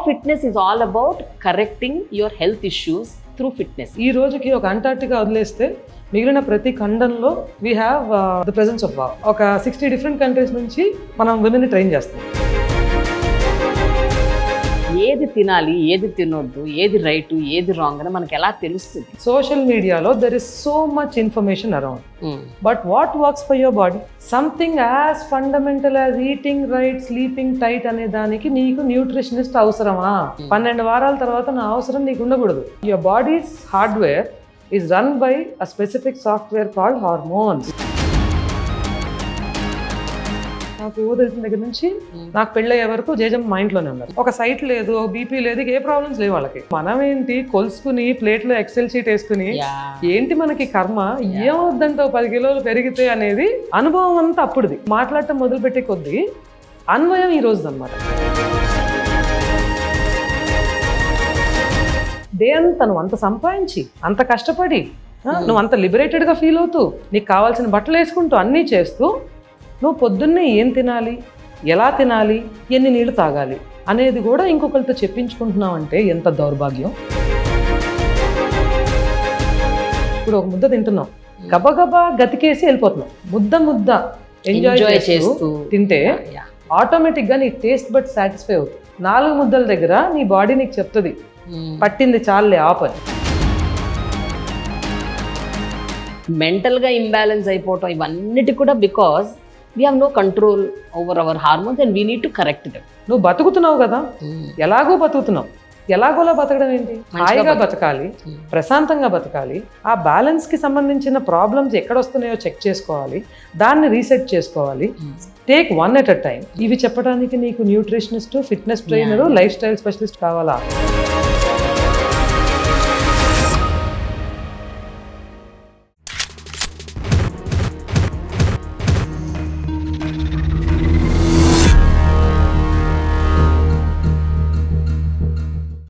fitness is all about correcting your health issues through fitness ఈ రోజుకి ఒక Antarctica వదిలేస్తే మిగిలిన ప్రతి ఖండంలో we have the presence of wow ఒక సిక్స్టీ డిఫరెంట్ కంట్రీస్ నుంచి మనం విమెన్ ట్రైన్ చేస్తాం ఏది తినాలి ఏది తినొద్దు ఏది రైట్ ఏది రాంగ్ అని మనకి ఎలా తెలుస్తుంది సోషల్ మీడియాలో there is so much information around but what works for your body something as fundamental as eating right sleeping tight అనే దానికి నీకు న్యూట్రిషనిస్ట్ అవసరమా పన్నెండు వారాల తర్వాత నా అవసరం నీకు ఉండకూడదు your body's hardware is run by a specific software called hormones నాకు ఊహ తెలిసిన దగ్గర నుంచి నాకు పెళ్ళయ్యే వరకు జేజమ్మ మా ఇంట్లోనే ఉన్నారు ఒక సైట్ లేదు ఒక బీపీ లేదు ఇక ఏ ప్రాబ్లమ్స్ లేవు వాళ్ళకి మనం ఏంటి కొలుసుకుని ప్లేట్లో ఎక్సెల్ షీట్ వేసుకుని ఏంటి మనకి కర్మ ఏమవుద్దంటావు పది కిలోలు పెరిగితే అనేది అనుభవం అంతా అప్పుడుది మాట్లాడటం మొదలుపెట్టే కొద్దీ అన్వయం ఈ రోజు అనమాట డే అంతా నువ్వు అంత సంపాదించి అంత కష్టపడి ఆ, నువ్వు అంత లిబరేటెడ్గా ఫీల్ అవుతూ నీకు కావాల్సిన బట్టలు వేసుకుంటూ అన్నీ చేస్తూ నువ్వు పొద్దున్నే ఏం తినాలి ఎలా తినాలి ఎన్ని నీళ్లు తాగాలి అనేది కూడా ఇంకొకరితో చెప్పించుకుంటున్నావు అంటే ఎంత దౌర్భాగ్యం ఇప్పుడు ఒక ముద్ద తింటున్నాం గబగబా గతికేసి వెళ్ళిపోతున్నాం ముద్ద ముద్ద ఎంజాయ్ ఎంజాయ్ చేస్తూ చేస్తూ తింటే ఆటోమేటిక్గా నీ టేస్ట్ బట్ సాటిస్ఫై అవుతుంది నాలుగు ముద్దల దగ్గర నీ బాడీ నీకు చెప్తుంది పట్టింది చాలులే ఆపని మెంటల్గా ఇంబ్యాలెన్స్ అయిపోవటం ఇవన్నిటి కూడా because we have no control over our hormones and we need to correct them నువ్వు బతుకుతున్నావు కదా ఎలాగో బతుకుతున్నావు ఎలాగోలా బతకడం ఏంటి హాయిగా బతకాలి ప్రశాంతంగా బతకాలి ఆ balance కి సంబంధించిన ప్రాబ్లమ్స్ ఎక్కడ వస్తున్నాయో చెక్ చేసుకోవాలి దాన్ని రీసెట్ చేసుకోవాలి take one at a time ఇవి చెప్పడానికి నీకు nutritionist fitness trainer lifestyle specialist కావాలా